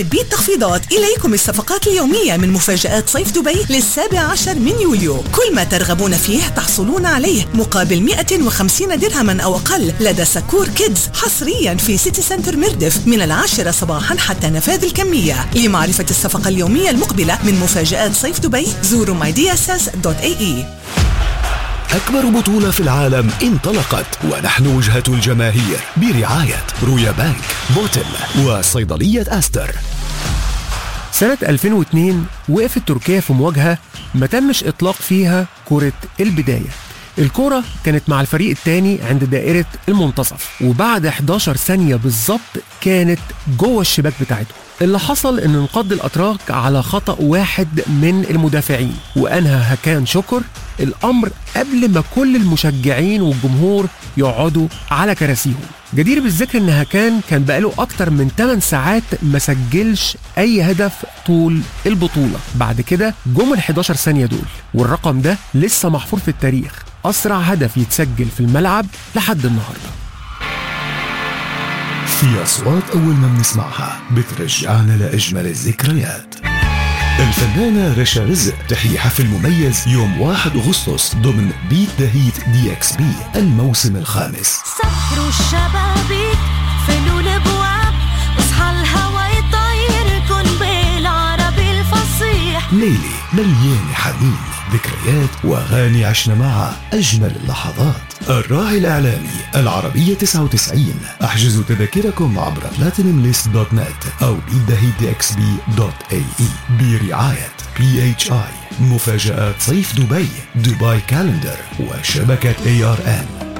بالتخفيضات إليكم الصفقات اليومية من مفاجآت صيف دبي للسابع عشر من يوليو كل ما ترغبون فيه تحصلون عليه مقابل 150 درهما أو أقل لدى سكور كيدز حصريا في سيتي سنتر مردف من العاشرة صباحا حتى نفاذ الكمية لمعرفة الصفقة اليومية المقبلة من مفاجآت صيف دبي زوروا mydss.ae أكبر بطولة في العالم انطلقت ونحن وجهة الجماهير برعاية رويا بانك بوتل وصيدلية أستر سنة 2002 وقفت تركيا في مواجهة ما تمش إطلاق فيها كرة البداية الكرة كانت مع الفريق الثاني عند دائرة المنتصف وبعد 11 ثانية بالظبط كانت جوه الشباك بتاعتهم اللي حصل ان انقض الاتراك على خطأ واحد من المدافعين وانهى هكان شكر الامر قبل ما كل المشجعين والجمهور يقعدوا على كراسيهم جدير بالذكر ان هكان كان بقاله اكتر من 8 ساعات ما سجلش اي هدف طول البطوله بعد كده جم ال 11 ثانيه دول والرقم ده لسه محفور في التاريخ اسرع هدف يتسجل في الملعب لحد النهارده في أصوات أول ما بنسمعها بترجعنا لأجمل الذكريات الفنانة رشا رزق تحيي حفل مميز يوم 1 أغسطس ضمن بيت ذا هيت دي اكس بي الموسم الخامس سكروا الشبابيك فلوا الابواب اصحى الهوا يطيركن بالعربي الفصيح ليلة مليانة حنين ذكريات وأغاني عشنا معها أجمل اللحظات الراعي الإعلامي العربية 99 احجزوا تذاكركم عبر platinumlist.net أو bidahidxb.ae برعاية PHI مفاجآت صيف دبي دبي كالندر وشبكة ARN